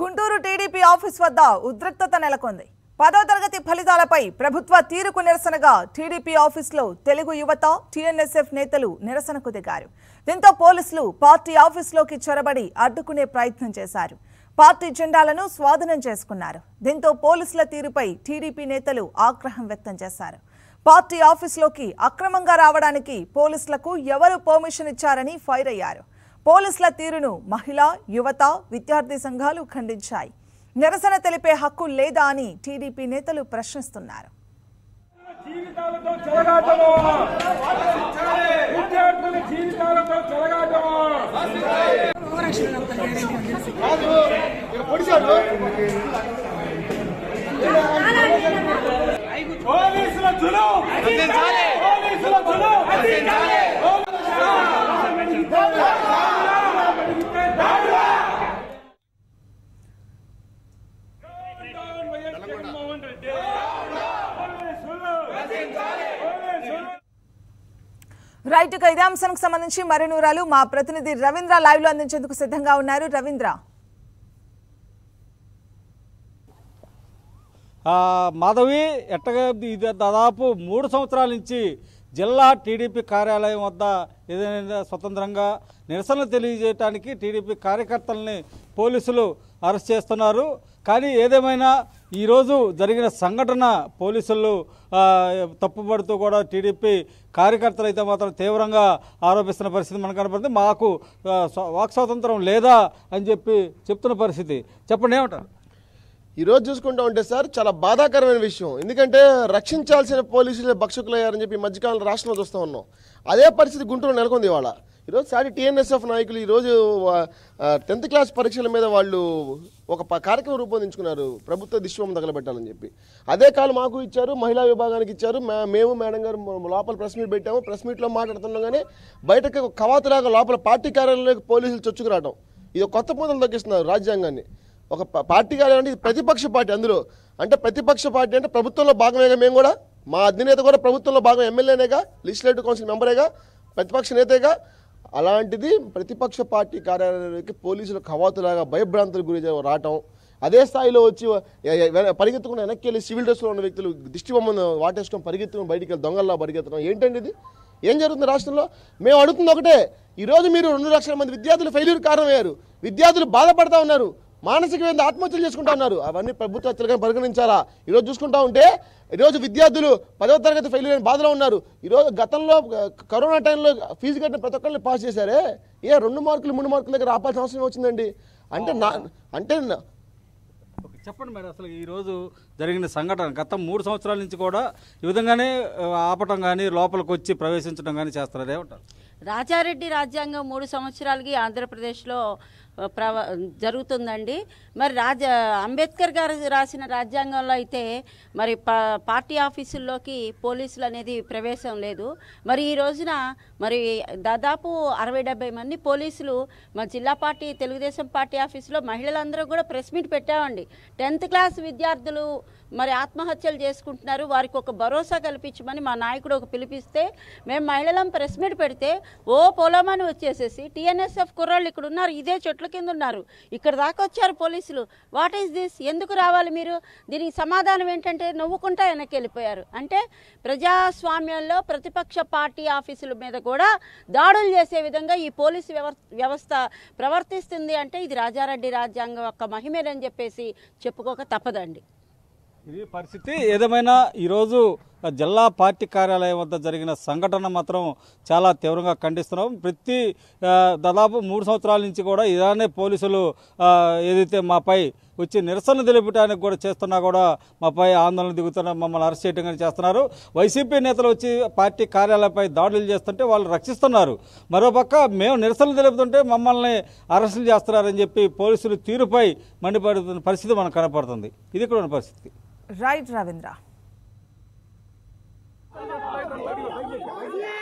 Guntur TDP office వద్ద ఉద్రిక్తత నెలకొంది పదో తరగతి ఫలితాలపై ప్రభుత్వ తీరుకు నిరసనగా టీడీపీ ఆఫీసులో తెలుగు యువత టీఎన్ఎస్ఎఫ్ నేతలు నిరసనకు దిగారు దీంతో పోలీసులు పార్టీ ఆఫీసులోకి చొరబడి అడ్డుకునే ప్రయత్నం చేశారు పార్టీ జెండాలను స్వాధీనం చేసుకున్నారు దీంతో పోలీసుల తీరుపై టీడీపీ నేతలు ఆగ్రహం వ్యక్తం చేశారు పార్టీ ఆఫీసులోకి అక్రమంగా రావడానికి పోలీసులకు ఎవరు పర్మిషన్ ఇచ్చారని ఫైర్ అయ్యారు పోలీసుల తీరును మహిళా యువత విద్యార్థి సంఘాలు ఖండించాయి నిరసన తెలిపే హక్కు లేదా అని టీడీపీ నేతలు ప్రశ్నిస్తున్నారు జీవితాలతో చెలగాటము విద్యార్థుల జీవితాలతో చెలగాటము పోలీసుల జులు పోలీసుల జులు జగన్మోహన్ రెడ్డి పోలీసులు పోలీసులు రైట్ ఇక ఇదే అంశానికి సంబంధించి మరిన్ని వివరాలు మా ప్రతినిధి రవీంద్ర లైవ్ లో అందించేందుకు సిద్ధంగా ఉన్నారు రవీంద్ర ఆ, మాధవి ఎట్టగా ఇది దాదాపు మూడు సంవత్సరాల నుంచి జిల్లా టీడీపీ కార్యాలయం వద్ద ఏదైనా స్వతంత్రంగా నిరసనలు తెలియజేయడానికి టీడీపీ కార్యకర్తల్ని పోలీసులు అరెస్ట్ చేస్తున్నారు కానీ ఏదేమైనా ఈరోజు జరిగిన సంఘటన పోలీసులు ఆ, తప్పుపడుతూ కూడా టీడీపీ కార్యకర్తలు అయితే మాత్రం తీవ్రంగా ఆరోపిస్తున్న పరిస్థితి మనకు కనపడుతుంది మాకు ఆ, స్వ- వాక్ స్వాతంత్రం లేదా అని చెప్పి చెప్తున్న పరిస్థితి చెప్పండి ఏమంటారు ఈ రోజు చూసుకుంటా ఉంటే సార్ చాలా బాధాకరమైన విషయం ఎందుకంటే రక్షించాల్సిన పోలీసులే భక్షకులయ్యారని చెప్పి ఈ మధ్యకాలంలో రాష్ట్రంలో చూస్తూ ఉన్నాం అదే పరిస్థితి గుంటూరు నెలకొంది ఇవాళ ఈరోజు సాటి టీఎన్ఎస్ఎఫ్ నాయకులు ఈరోజు టెన్త్ క్లాస్ పరీక్షల మీద వాళ్ళు ఒక ప- కార్యక్రమం రూపొందించుకున్నారు ప్రభుత్వ దిశ్వం తగలబెట్టాలని చెప్పి అదే కాలు మాకు ఇచ్చారు మహిళా విభాగానికి ఇచ్చారు మే- మేము మేడం గారు మ- లోపల ప్రెస్ మీట్ పెట్టాము ప్రెస్ మీట్లో మాట్లాడుతున్నాం కానీ బయటకు ఒక కవాతులాగా లోపల పార్టీ కార్యాలయంలోకి పోలీసులు చొచ్చుకురావడం ఇది ఒక కొత్త పూతలు తగ్గిస్తున్నారు రాజ్యాంగాన్ని ఒక ప- పార్టీ కాదు అంటే ఇది ప్రతిపక్ష పార్టీ అందులో అంటే ప్రతిపక్ష పార్టీ అంటే ప్రభుత్వంలో భాగమేగా మేము కూడా మా అధినేత కూడా ప్రభుత్వంలో భాగం ఎమ్మెల్యేనేగా లెజిస్లేటివ్ కౌన్సిల్ మెంబరేగా ప్రతిపక్ష నేతగా అలాంటిది ప్రతిపక్ష పార్టీ కార్యాలయానికి పోలీసులు కవాతులాగా భయభ్రాంతులకు గురి రావటం అదే స్థాయిలో వచ్చి ఎ- ఎ- వెన- పరిగెత్తుకుని వెనక్కి వెళ్ళి సివిల్ డ్రెస్లో ఉన్న వ్యక్తులు దిష్టి బొమ్మను వాటేసుకొని పరిగెత్తుకుని బయటికి వెళ్ళి దొంగల్లా పరిగెత్తడం ఏంటండి ఇది ఏం జరుగుతుంది రాష్ట్రంలో మేము అడుగుతుంది ఒకటే ఈరోజు మీరు రెండు లక్షల మంది విద్యార్థులు ఫెయిల్యూర్ కారణమయ్యారు విద్యార్థులు బాధపడతా ఉన్నారు మానసికమైన ఆత్మహత్యలు చేసుకుంటా ఉన్నారు అవన్నీ ప్రభుత్వ హత్యలుగా పరిగణించాలా ఈరోజు చూసుకుంటా ఉంటే ఈరోజు విద్యార్థులు పదవ తరగతి ఫెయిల్ అయిన బాధలో ఉన్నారు ఈరోజు గతంలో ఆ, కరోనా టైంలో ఫీజు కట్టిన ప్రతి ఒక్కరిని పాస్ చేశారే ఏ రెండు మార్కులు మూడు మార్కుల దగ్గర ఆపాల్సిన అవసరం వచ్చిందండి అంటే నా అంటే నా- ఓకే, చెప్పండి మేడం అసలు ఈరోజు జరిగిన సంఘటన గత మూడు సంవత్సరాల నుంచి కూడా ఈ విధంగానే ఆ, ఆపటం కానీ లోపలికి వచ్చి ప్రవేశించడం కానీ చేస్తున్నారు ఏమంటారు రాజారెడ్డి రాజ్యాంగం మూడు సంవత్సరాలకి ఆంధ్రప్రదేశ్లో ఆ, ప్రవ జరుగుతుందండి మరి రాజ అంబేద్కర్ గారు రాసిన రాజ్యాంగంలో అయితే మరి పా పార్టీ ఆఫీసుల్లోకి పోలీసులు అనేది ప్రవేశం లేదు మరి ఈ రోజున మరి దాదాపు అరవై డెబ్బై మంది పోలీసులు మా జిల్లా పార్టీ తెలుగుదేశం పార్టీ ఆఫీసులో మహిళలందరూ కూడా ప్రెస్ మీట్ పెట్టామండి టెన్త్ క్లాస్ విద్యార్థులు మరి ఆత్మహత్యలు చేసుకుంటున్నారు వారికి ఒక భరోసా కల్పించమని మా నాయకుడు ఒక పిలిపిస్తే మేము మహిళలం ప్రెస్ మీట్ పెడితే ఓ పొలమని వచ్చేసేసి టీఎన్ఎస్ఎఫ్ కుర్రాళ్ళు ఇక్కడ ఉన్నారు ఇదే చెట్ల కింద ఉన్నారు ఇక్కడ దాకా వచ్చారు పోలీసులు వాట్ ఈస్ దిస్ ఎందుకు రావాలి మీరు దీనికి సమాధానం ఏంటంటే నవ్వుకుంటా వెనక్కి వెళ్ళిపోయారు అంటే ప్రజాస్వామ్యంలో ప్రతిపక్ష పార్టీ ఆఫీసుల మీద కూడా దాడులు చేసే విధంగా ఈ పోలీసు వ్యవ- వ్యవస్థ ప్రవర్తిస్తుంది అంటే ఇది రాజారెడ్డి రాజ్యాంగం యొక్క మహిమేనని చెప్పేసి చెప్పుకోక తప్పదండి ఇది పరిస్థితి ఏదేమైనా ఈరోజు జిల్లా పార్టీ కార్యాలయం వద్ద జరిగిన సంఘటన మాత్రం చాలా తీవ్రంగా ఖండిస్తున్నాం ప్రతి ఆ, దాదాపు మూడు సంవత్సరాల నుంచి కూడా ఇలానే పోలీసులు ఆ, ఏదైతే మాపై వచ్చి నిరసన తెలిపడానికి కూడా చేస్తున్నా కూడా మాపై ఆందోళన దిగుతున్న మమ్మల్ని అరెస్ట్ చేయడం కానీ చేస్తున్నారు వైసీపీ నేతలు వచ్చి పార్టీ కార్యాలయంపై దాడులు చేస్తుంటే వాళ్ళు రక్షిస్తున్నారు మరోపక్క మేము నిరసన తెలుపుతుంటే మమ్మల్ని అరెస్టులు చేస్తున్నారని చెప్పి పోలీసులు తీరుపై మండిపడుతున్న పరిస్థితి మనకు కనపడుతుంది ఇది కూడా ఉన్న పరిస్థితి రైట్ రవీంద్ర